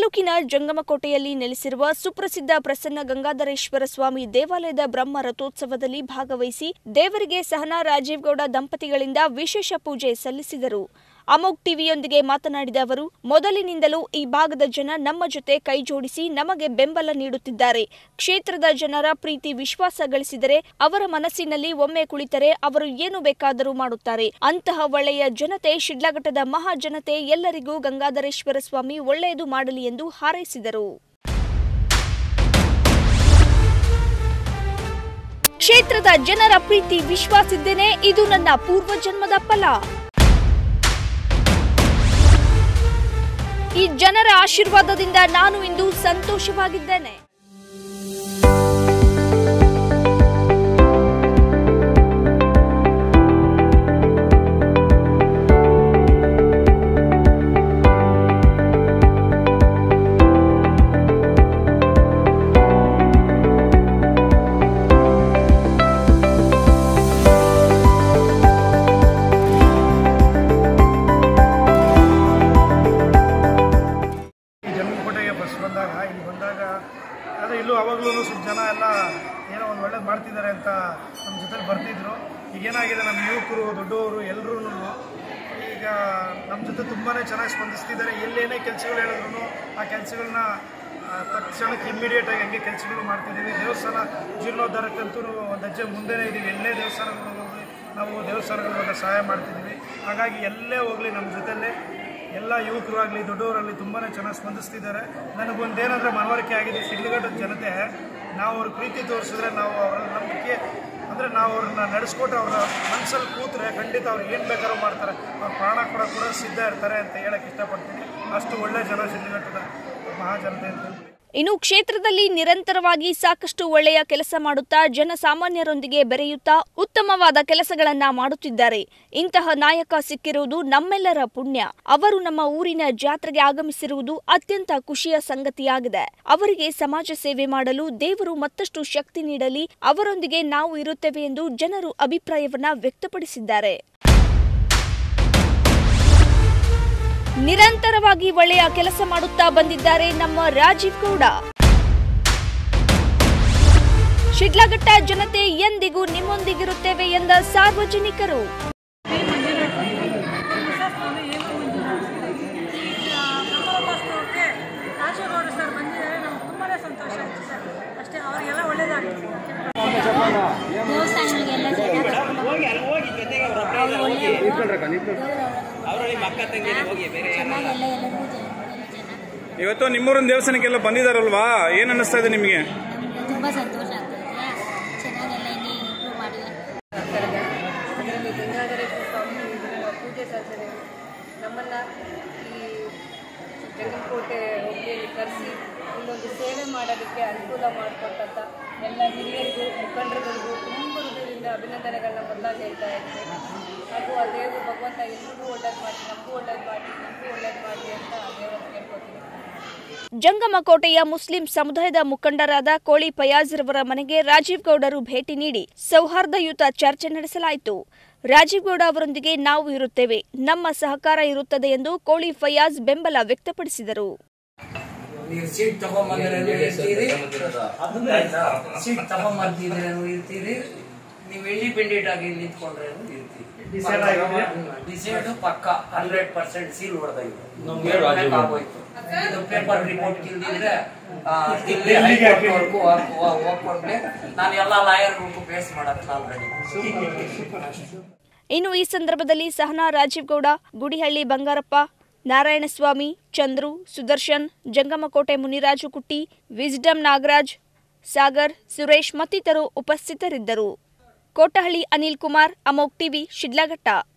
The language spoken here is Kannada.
ತಾಲೂಕಿನ ಜಂಗಮಕೋಟೆಯಲ್ಲಿ ನೆಲೆಸಿರುವ ಸುಪ್ರಸಿದ್ಧ ಪ್ರಸನ್ನ ಗಂಗಾಧರೇಶ್ವರ ಸ್ವಾಮಿ ದೇವಾಲಯದ ಬ್ರಹ್ಮ ರಥೋತ್ಸವದಲ್ಲಿ ಭಾಗವಹಿಸಿ ದೇವರಿಗೆ ಸಹನಾ ರಾಜೀವ್ ಗೌಡ ದಂಪತಿಗಳಿಂದ ವಿಶೇಷ ಪೂಜೆ ಸಲ್ಲಿಸಿದರು ಅಮೋಕ್ ಟಿವಿಯೊಂದಿಗೆ ಮಾತನಾಡಿದ ಅವರು ಮೊದಲಿನಿಂದಲೂ ಈ ಭಾಗದ ಜನ ನಮ್ಮ ಜೊತೆ ಕೈ ಜೋಡಿಸಿ ನಮಗೆ ಬೆಂಬಲ ನೀಡುತ್ತಿದ್ದಾರೆ ಕ್ಷೇತ್ರದ ಜನರ ಪ್ರೀತಿ ವಿಶ್ವಾಸ ಗಳಿಸಿದರೆ ಅವರ ಮನಸ್ಸಿನಲ್ಲಿ ಒಮ್ಮೆ ಕುಳಿತರೆ ಅವರು ಏನು ಬೇಕಾದರೂ ಮಾಡುತ್ತಾರೆ ಅಂತಹ ಒಳ್ಳೆಯ ಜನತೆ ಶಿಡ್ಲಘಟ್ಟದ ಮಹಾಜನತೆ ಎಲ್ಲರಿಗೂ ಗಂಗಾಧರೇಶ್ವರ ಸ್ವಾಮಿ ಒಳ್ಳೆಯದು ಮಾಡಲಿ ಎಂದು ಹಾರೈಸಿದರು ಕ್ಷೇತ್ರದ ಜನರ ಪ್ರೀತಿ ವಿಶ್ವಾಸಿದ್ದೇನೆ ಇದು ನನ್ನ ಪೂರ್ವಜನ್ಮದ ಫಲ ಈ ಜನರ ಆಶೀರ್ವಾದದಿಂದ ನಾನು ಇಂದು ಸಂತೋಷವಾಗಿದ್ದೇನೆ ಈ ಜನ್ಮಕೋಟೆಗೆ ಬಸ್ ಬಂದಾಗ ಇಲ್ಲಿ ಬಂದಾಗ ಅದೇ ಇಲ್ಲೂ ಅವಾಗಲೂ ಸ್ವಲ್ಪ ಜನ ಎಲ್ಲ ಏನೋ ಒಂದು ಒಳ್ಳೇದು ಮಾಡ್ತಿದ್ದಾರೆ ಅಂತ ನಮ್ಮ ಜೊತೆಲಿ ಬರ್ತಿದ್ರು ಈಗ ಏನಾಗಿದೆ ನಮ್ಮ ಯುವಕರು ದೊಡ್ಡವರು ಎಲ್ಲರೂ ಈಗ ನಮ್ಮ ಜೊತೆ ತುಂಬಾ ಚೆನ್ನಾಗಿ ಸ್ಪಂದಿಸ್ತಿದ್ದಾರೆ ಎಲ್ಲೇನೇ ಕೆಲಸಗಳು ಹೇಳಿದ್ರು ಆ ಕೆಲಸಗಳನ್ನ ತಕ್ಷಣಕ್ಕೆ ಇಮ್ಮಿಡಿಯೇಟಾಗಿ ಹಂಗೆ ಕೆಲಸಗಳು ಮಾಡ್ತಿದ್ದೀವಿ ದೇವಸ್ಥಾನ ಜೀರ್ಣೋದ್ಧಾರಕ್ಕಂತೂ ಒಂದು ಹೆಜ್ಜೆ ಮುಂದೆನೇ ಇದ್ದೀವಿ ಎಲ್ಲೇ ದೇವಸ್ಥಾನಗಳು ಹೋಗಲಿ ನಾವು ದೇವಸ್ಥಾನಗಳಿಗೆಲ್ಲ ಸಹಾಯ ಮಾಡ್ತಿದ್ದೀವಿ ಹಾಗಾಗಿ ಎಲ್ಲೇ ಹೋಗಲಿ ನಮ್ಮ ಜೊತೆಲೇ ಎಲ್ಲ ಯುವಕರು ಆಗಲಿ ದೊಡ್ಡವರಾಗಲಿ ತುಂಬಾ ಚೆನ್ನಾಗಿ ಸ್ಪಂದಿಸ್ತಿದ್ದಾರೆ ನನಗೊಂದೇನಾದರೂ ಮನವರಿಕೆ ಆಗಿದೆ ಶಿಡ್ಲಘಟ್ಟದ ಜನತೆ ನಾವು ಅವ್ರ ಪ್ರೀತಿ ತೋರಿಸಿದ್ರೆ ನಾವು ಅವರ ನಂಬಿಕೆ ಅಂದರೆ ನಾವು ಅವ್ರನ್ನ ನಡೆಸ್ಕೊಟ್ಟು ಅವರ ಮನಸ್ಸಲ್ಲಿ ಕೂತ್ರೆ ಖಂಡಿತ ಅವ್ರು ಏನು ಬೇಕಾದ್ರೂ ಮಾಡ್ತಾರೆ ಅವ್ರ ಪ್ರಾಣ ಕೂಡ ಕೂಡ ಸಿದ್ಧ ಇರ್ತಾರೆ ಅಂತ ಹೇಳಕ್ಕೆ ಇಷ್ಟಪಡ್ತೀನಿ ಅಷ್ಟು ಒಳ್ಳೆ ಜನ ಶಿಡ್ಲಘಟ್ಟದ ಮಹಾಜನತೆ ಅಂತ ಹೇಳ್ಬಿಡಿ ಇನ್ನು ಕ್ಷೇತ್ರದಲ್ಲಿ ನಿರಂತರವಾಗಿ ಸಾಕಷ್ಟು ಒಳ್ಳೆಯ ಕೆಲಸ ಮಾಡುತ್ತಾ ಜನಸಾಮಾನ್ಯರೊಂದಿಗೆ ಬೆರೆಯುತ್ತಾ ಉತ್ತಮವಾದ ಕೆಲಸಗಳನ್ನ ಮಾಡುತ್ತಿದ್ದಾರೆ ಇಂತಹ ನಾಯಕ ಸಿಕ್ಕಿರುವುದು ನಮ್ಮೆಲ್ಲರ ಪುಣ್ಯ ಅವರು ನಮ್ಮ ಊರಿನ ಜಾತ್ರೆಗೆ ಆಗಮಿಸಿರುವುದು ಅತ್ಯಂತ ಖುಷಿಯ ಸಂಗತಿಯಾಗಿದೆ ಅವರಿಗೆ ಸಮಾಜ ಸೇವೆ ಮಾಡಲು ದೇವರು ಮತ್ತಷ್ಟು ಶಕ್ತಿ ನೀಡಲಿ ಅವರೊಂದಿಗೆ ನಾವು ಇರುತ್ತೇವೆ ಎಂದು ಜನರು ಅಭಿಪ್ರಾಯವನ್ನ ವ್ಯಕ್ತಪಡಿಸಿದ್ದಾರೆ ನಿರಂತರವಾಗಿ ಒಳ್ಳೆಯ ಕೆಲಸ ಮಾಡುತ್ತಾ ಬಂದಿದ್ದಾರೆ ನಮ್ಮ ರಾಜೀವ್ ಗೌಡ ಶಿಡ್ಲಘಟ್ಟ ಜನತೆ ಎಂದಿಗೂ ನಿಮ್ಮೊಂದಿಗಿರುತ್ತೇವೆ ಎಂದ ಸಾರ್ವಜನಿಕರು ಸ್ವಾಮಿ ಹೇಮು ಮಂಜುನಾಥ್ ನಮ್ಮೋಪಾಸನಕ್ಕೆ ರಾಜೇಗೌಡ ಸರ್ ಬಂದಿದ್ದಾರೆ ನಮ್ಗೆ ತುಂಬಾ ಸಂತೋಷ ಆಯಿತು ಸರ್ ಅಷ್ಟೇ ಅವರಿಗೆಲ್ಲ ಒಳ್ಳೇದಾಗಲಿ ದೇವಸ್ಥಾನಗಳಿಗೆಲ್ಲ ಚೆನ್ನಾಗೆಲ್ಲ ಎಲ್ಲರಿಗೂ ಜನ ಇವತ್ತು ನಿಮ್ಮೂರಿನ ದೇವಸ್ಥಾನಕ್ಕೆಲ್ಲ ಬಂದಿದಾರಲ್ವಾ ಏನ್ ಅನ್ನಿಸ್ತಾ ಇದೆ ನಿಮಗೆ ತುಂಬ ಸಂತೋಷ ಆಗ್ತದೆ ಚೆನ್ನಾಗೆಲ್ಲ ಹಿಂಗೆ ಇಂಪ್ರೂವ್ ಮಾಡಿದ್ದಾರೆ ಅದರಲ್ಲಿ ಗಂಗಾಧರೇಶ್ವರ ಸ್ವಾಮಿ ಇದರ ಪೂಜೆ ಸಲ್ಲಿಸಿದೆ ನಮ್ಮನ್ನು ಈ ಜಂಗಮಕೋಟೆ ಹೋಬಳಿಯಲ್ಲಿ ಕರೆಸಿ ಇಲ್ಲೊಂದು ಸೇವೆ ಮಾಡೋದಕ್ಕೆ ಅನುಕೂಲ ಮಾಡಿಕೊಟ್ಟಂಥ ಎಲ್ಲ ಹಿರಿಯರಿಗೂ ಮುಖಂಡರುಗಳಿಗೂ ತುಂಬ ಹೃದಯದಿಂದ ಅಭಿನಂದನೆಗಳನ್ನ ಮೊದಲಾಗಿ ಹೇಳ್ತಾ ಇದ್ದೇನೆ ಹಾಗೂ ಆ ದೇವರು ಭಗವಂತ ಎಲ್ರಿಗೂ ಒಳ್ಳೇದು ಮಾಡಿ ನಮಗೂ ಒಳ್ಳೇದು ಮಾಡಿ ನಿಮಗೂ ಒಳ್ಳೇದು ಮಾಡಿ ಅಂತ ದೇವರನ್ನು ಕೇಳ್ಕೊತೀನಿ ಜಂಗಮಕೋಟೆಯ ಮುಸ್ಲಿಂ ಸಮುದಾಯದ ಮುಖಂಡರಾದ ಕೋಳಿ ಫಯಾಜ್ರವರ ಮನೆಗೆ ರಾಜೀವ್ ಗೌಡರು ಭೇಟಿ ನೀಡಿ ಸೌಹಾರ್ದಯುತ ಚರ್ಚೆ ನಡೆಸಲಾಯಿತು ರಾಜೀವ್ ಗೌಡ ಅವರೊಂದಿಗೆ ನಾವು ಇರುತ್ತೇವೆ ನಮ್ಮ ಸಹಕಾರ ಇರುತ್ತದೆ ಎಂದು ಕೋಳಿ ಫಯಾಜ್ ಬೆಂಬಲ ವ್ಯಕ್ತಪಡಿಸಿದರು ನೀವು ಸೀಟ್ ತಗೊಂಬಂದ್ರೆ ಇರ್ತೀರಿ ಆಯ್ತಾ ಸೀಟ್ ತಗೊಂಬಂದಿದ್ರೆ ಇರ್ತೀರಿ ನೀವು ಇಂಡಿಪೆಂಡೆಂಟ್ ಆಗಿ ನಿಂತ್ಕೊಂಡ್ರೆ ಇರ್ತೀರಿ ಡಿಸೈಡ್ ಪಕ್ಕ ಹಂಡ್ರೆಡ್ ಪರ್ಸೆಂಟ್ ಸೀಲ್ ಹೊಡೆದಾಗಿದೆ ಆಗೋಯ್ತು ಇದು ಪೇಪರ್ ರಿಪೋರ್ಟ್ ಕಿಲ್ದಿದ್ರೆ ದಿಲ್ಲಿ ಹೈಕೋರ್ಟ್ವರೆಗೂ ಹೋಗ್ಕೊಂಡ್ರೆ ನಾನು ಎಲ್ಲ ಲಾಯರ್ಗಳಿಗೂ ಫೇಸ್ ಮಾಡಕ್ಕೆ ನಾನು ರೆಡಿ ಇನ್ನು ಈ ಸಂದರ್ಭದಲ್ಲಿ ಸಹನಾ ರಾಜೀವ್ ಗೌಡ ಗುಡಿಹಳ್ಳಿ ಬಂಗಾರಪ್ಪ ನಾರಾಯಣಸ್ವಾಮಿ ಚಂದ್ರು ಸುದರ್ಶನ್ ಜಂಗಮಕೋಟೆ ಮುನಿರಾಜು ಕುಟ್ಟಿ ವಿಸ್ಡಮ್ ನಾಗರಾಜ್ ಸಾಗರ್ ಸುರೇಶ್ ಮತ್ತಿತರರು ಉಪಸ್ಥಿತರಿದ್ದರು ಕೋಟಹಳ್ಳಿ ಅನಿಲ್ ಕುಮಾರ್ ಅಮೋಕ್ ಟಿವಿ ಶಿಡ್ಲಘಟ್ಟ